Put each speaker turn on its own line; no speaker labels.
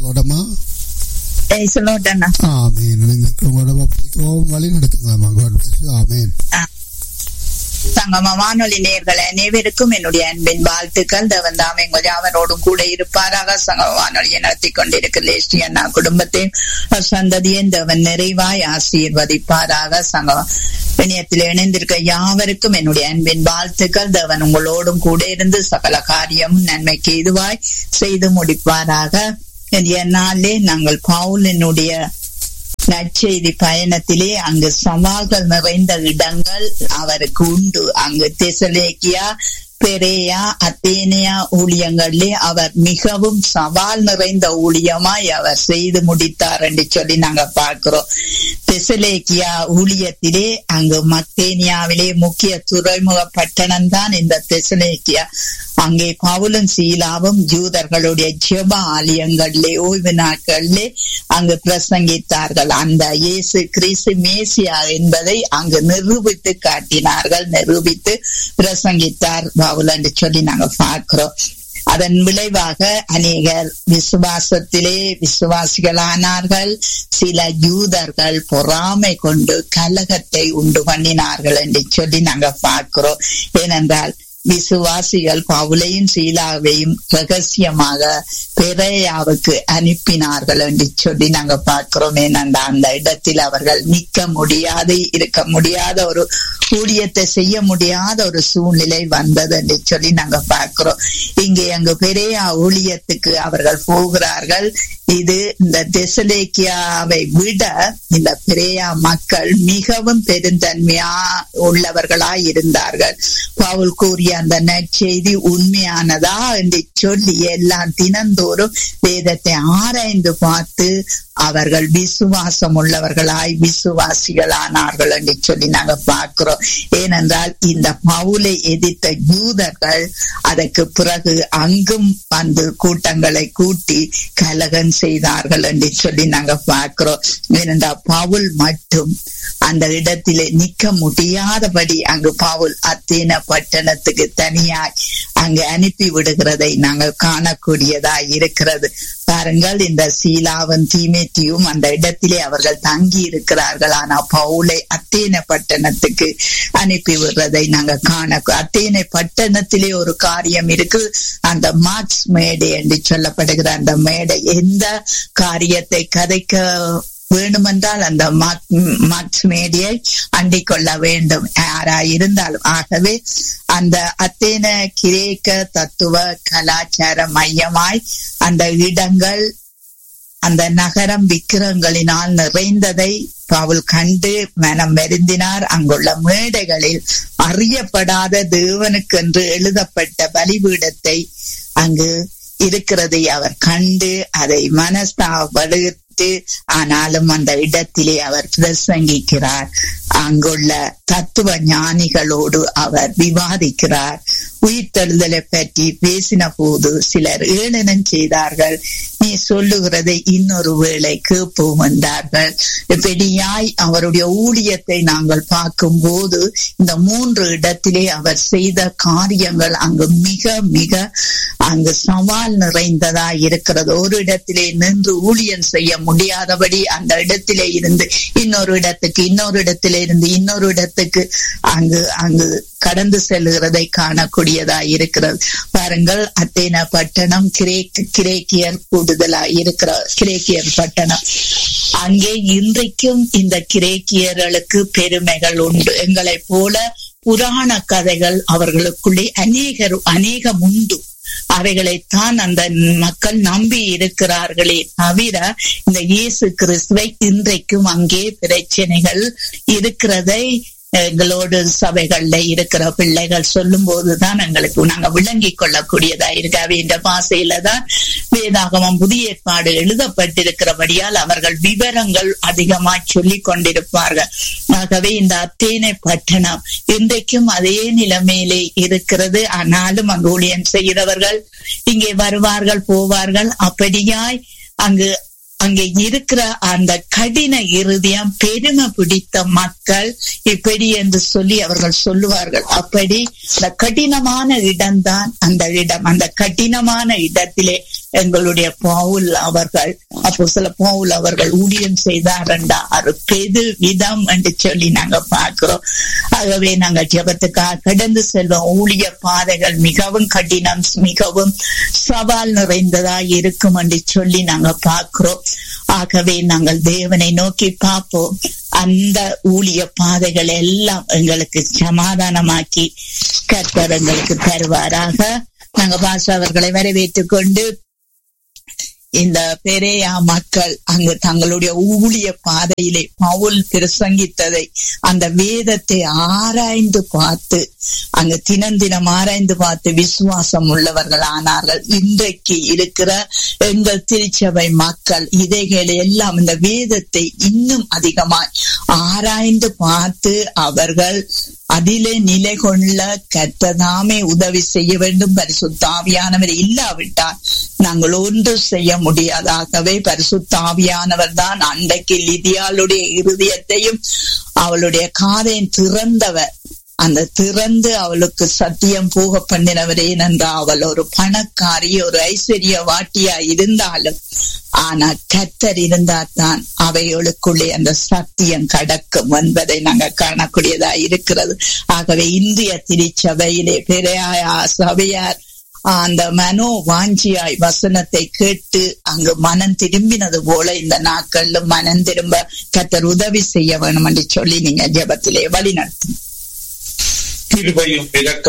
சொல்லோடமா
சொல்லட்டண்ணா
ஆமீன் இணைந்திருக்கிறவங்களோட ஒப்படைக்கவும் வழி நடத்துங்களாமா God bless you. ஆமீன்
சங்கம வானொலி நேயர்கள் அனைவருக்கும் என்னுடைய அன்பின் வாழ்த்துக்கள் தேவன் தாமே உங்கள் யாவரோடும் கூட இருப்பாராக சங்கம வானொலியை நடத்தி கொண்டிருக்கிற லேஸ்டி அண்ணா குடும்பத்தையும் சந்ததியும் தேவன் நிறைவாய் ஆசீர்வதிப்பாராக சங்கம இணையத்தில் இணைந்திருக்க யாவருக்கும் என்னுடைய அன்பின் வாழ்த்துக்கள் தேவன் உங்களோடும் கூட இருந்து சகல காரியம் நன்மைக்கு இதுவாய் செய்து முடிப்பாராக என்னாலே நாங்கள் பவுலினுடைய நற்செய்தி பயணத்திலே அங்கு சவால்கள் நிறைந்த இடங்கள் அவருக்கு உண்டு அங்கு தெசலேக்கியா பெரேயா அத்தேனியா ஊழியங்களிலே அவர் மிகவும் சவால் நிறைந்த ஊழியமாய் அவர் செய்து முடித்தார் என்று சொல்லி நாங்க பார்க்கிறோம் தெசலேக்கியா ஊழியத்திலே அங்கு மத்தேனியாவிலே முக்கிய துறைமுக பட்டணம் தான் இந்த தெசலேக்கியா அங்கே பவுலும் சீலாவும் ஜூதர்களுடைய ஜெப ஆலயங்களிலே ஓய்வு நாட்களிலே அங்கு பிரசங்கித்தார்கள் அந்த இயேசு கிறிஸ்து மேசியா என்பதை அங்கு நிரூபித்து காட்டினார்கள் நிரூபித்து பிரசங்கித்தார் பவுல் என்று சொல்லி நாங்க பார்க்கிறோம் அதன் விளைவாக அநேகர் விசுவாசத்திலே விசுவாசிகளானார்கள் சில யூதர்கள் பொறாமை கொண்டு கலகத்தை உண்டு பண்ணினார்கள் என்று சொல்லி நாங்க பார்க்கிறோம் ஏனென்றால் விசுவாசிகள் பவுலையும் சீலாவையும் ரகசியமாக பெரையாவுக்கு அனுப்பினார்கள் என்று சொல்லி நாங்க பார்க்கிறோம் ஏனென்றா அந்த இடத்தில் அவர்கள் நிற்க முடியாது இருக்க முடியாத ஒரு ஊழியத்தை செய்ய முடியாத ஒரு சூழ்நிலை வந்தது என்று சொல்லி நாங்க பார்க்கிறோம் இங்கே அங்கு பெரிய ஊழியத்துக்கு அவர்கள் போகிறார்கள் இது இந்த தெசலேக்கியாவை விட இந்த பிரேயா மக்கள் மிகவும் பெருந்தன்மையா உள்ளவர்களாய் இருந்தார்கள் பவுல் கூறிய அந்த நற்செய்தி உண்மையானதா என்று சொல்லி எல்லாம் தினந்தோறும் வேதத்தை ஆராய்ந்து பார்த்து அவர்கள் விசுவாசம் உள்ளவர்களாய் விசுவாசிகளானார்கள் என்று சொல்லி நாங்க பார்க்கிறோம் ஏனென்றால் இந்த பவுலை எதிர்த்த யூதர்கள் அதற்கு பிறகு அங்கும் வந்து கூட்டங்களை கூட்டி கலகம் செய்தார்கள் என்று சொல்லி நாங்க பார்க்கிறோம் ஏனென்றால் பவுல் மட்டும் அந்த இடத்திலே நிக்க முடியாதபடி அங்கு பவுல் அத்தீன பட்டணத்துக்கு தனியாய் அங்கு அனுப்பி விடுகிறதை நாங்கள் காணக்கூடியதாய் இருக்கிறது பாருங்கள் இந்த சீலாவன் தீமேத்தியும் அந்த இடத்திலே அவர்கள் தங்கி இருக்கிறார்கள் ஆனா பவுலை அத்தேன பட்டணத்துக்கு அனுப்பி விடுறதை நாங்க காண அத்தேனை பட்டணத்திலே ஒரு காரியம் இருக்கு அந்த மார்க்ஸ் மேடை என்று சொல்லப்படுகிற அந்த மேடை எந்த காரியத்தை கதைக்க வேண்டுமென்றால் அந்த மார்க்ஸ் மேடியை அண்டிக் கொள்ள வேண்டும் யாரா இருந்தாலும் ஆகவே அந்த அத்தேன கிரேக்க தத்துவ கலாச்சார மையமாய் அந்த இடங்கள் அந்த நகரம் விக்கிரங்களினால் நிறைந்ததை பவுல் கண்டு மனம் வருந்தினார் அங்குள்ள மேடைகளில் அறியப்படாத தேவனுக்கென்று எழுதப்பட்ட பலிபீடத்தை அங்கு இருக்கிறதை அவர் கண்டு அதை மனஸ்தாபடு ஆனாலும் அந்த இடத்திலே அவர் பிரசங்கிக்கிறார் அங்குள்ள தத்துவ ஞானிகளோடு அவர் விவாதிக்கிறார் உயிர்த்தெழுதலை பற்றி பேசின போது சிலர் ஏளனம் செய்தார்கள் நீ சொல்லுகிறதை இன்னொரு வேளை கேட்போம் என்றார்கள் இப்படியாய் அவருடைய ஊழியத்தை நாங்கள் பார்க்கும் போது இந்த மூன்று இடத்திலே அவர் செய்த காரியங்கள் அங்கு மிக மிக அங்கு சவால் நிறைந்ததா இருக்கிறது ஒரு இடத்திலே நின்று ஊழியம் செய்ய முடியாதபடி அந்த இடத்திலே இருந்து இன்னொரு இடத்துக்கு இன்னொரு இடத்திலே இருந்து இன்னொரு இடத்துக்கு அங்கு அங்கு கடந்து செல்கிறதை காணக்கூடியதா இருக்கிறது பாருங்கள் அத்தேன பட்டணம் கிரேக் கிரேக்கியர் கூடுதலா இருக்கிற கிரேக்கியர் பட்டணம் அங்கே இன்றைக்கும் இந்த கிரேக்கியர்களுக்கு பெருமைகள் உண்டு எங்களை போல புராண கதைகள் அவர்களுக்குள்ளே அநேகர் அநேகம் உண்டு அவைகளைத்தான் அந்த மக்கள் நம்பி இருக்கிறார்களே தவிர இந்த இயேசு கிறிஸ்துவை இன்றைக்கும் அங்கே பிரச்சனைகள் இருக்கிறதை எங்களோடு சபைகள்ல இருக்கிற பிள்ளைகள் சொல்லும் போதுதான் எங்களுக்கு நாங்க விளங்கி கொள்ளக்கூடியதா இருக்கு இந்த பாசையில தான் வேதாகமம் புதிய ஏற்பாடு எழுதப்பட்டிருக்கிறபடியால் அவர்கள் விவரங்கள் அதிகமா சொல்லி கொண்டிருப்பார்கள் ஆகவே இந்த அத்தேனை பட்டணம் இன்றைக்கும் அதே நிலைமையிலே இருக்கிறது ஆனாலும் அங்கு ஊழியம் செய்கிறவர்கள் இங்கே வருவார்கள் போவார்கள் அப்படியாய் அங்கு அங்கே இருக்கிற அந்த கடின இருதயம் பெருமை பிடித்த மக்கள் இப்படி என்று சொல்லி அவர்கள் சொல்லுவார்கள் அப்படி அந்த கடினமான இடம்தான் அந்த இடம் அந்த கடினமான இடத்திலே எங்களுடைய பவுல் அவர்கள் அப்போ சில பவுல் அவர்கள் ஊழியம் செய்தாரண்டா அதுக்கு எது விதம் என்று சொல்லி நாங்க பார்க்கிறோம் ஆகவே நாங்க ஜபத்துக்காக கடந்து செல்வோம் ஊழிய பாதைகள் மிகவும் கடினம் மிகவும் சவால் நிறைந்ததா இருக்கும் என்று சொல்லி நாங்க பார்க்கிறோம் ஆகவே நாங்கள் தேவனை நோக்கி பார்ப்போம் அந்த ஊழிய பாதைகள் எல்லாம் எங்களுக்கு சமாதானமாக்கி கர்த்தர் எங்களுக்கு தருவாராக நாங்க பாஷா அவர்களை வரவேற்றுக் கொண்டு இந்த பெரேயா மக்கள் அங்கு தங்களுடைய ஊழிய பாதையிலே பவுல் பிரசங்கித்ததை அந்த வேதத்தை ஆராய்ந்து பார்த்து அங்கு தினம் தினம் ஆராய்ந்து பார்த்து விசுவாசம் உள்ளவர்கள் ஆனார்கள் இன்றைக்கு இருக்கிற எங்கள் திருச்சபை மக்கள் இதைகளை எல்லாம் இந்த வேதத்தை இன்னும் அதிகமாய் ஆராய்ந்து பார்த்து அவர்கள் அதிலே நிலை கொள்ள கத்ததாமே உதவி செய்ய வேண்டும் பரிசுத்தாவியானவர் இல்லாவிட்டால் நாங்கள் ஒன்று செய்ய முடியாதாகவே பரிசுத்தாவியானவர் தான் அன்றைக்கு லிதியாளுடைய இருதயத்தையும் அவளுடைய காதையும் திறந்தவர் அந்த திறந்து அவளுக்கு சத்தியம் போக பண்ணினவரே நன்றா அவள் ஒரு பணக்காரி ஒரு ஐஸ்வர்ய வாட்டியா இருந்தாலும் ஆனா கத்தர் இருந்தா தான் அவைகளுக்குள்ளே அந்த சத்தியம் கடக்கும் என்பதை நாங்க காணக்கூடியதா இருக்கிறது ஆகவே இந்திய திருச்சபையிலே பெரியா சபையார் அந்த மனோ வாஞ்சியாய் வசனத்தை கேட்டு அங்கு மனம் திரும்பினது போல இந்த நாட்கள்ல மனம் திரும்ப கத்தர் உதவி செய்ய வேணும் என்று சொல்லி நீங்க ஜபத்திலே வழி நடத்தும்
கிருபையும் இரக்க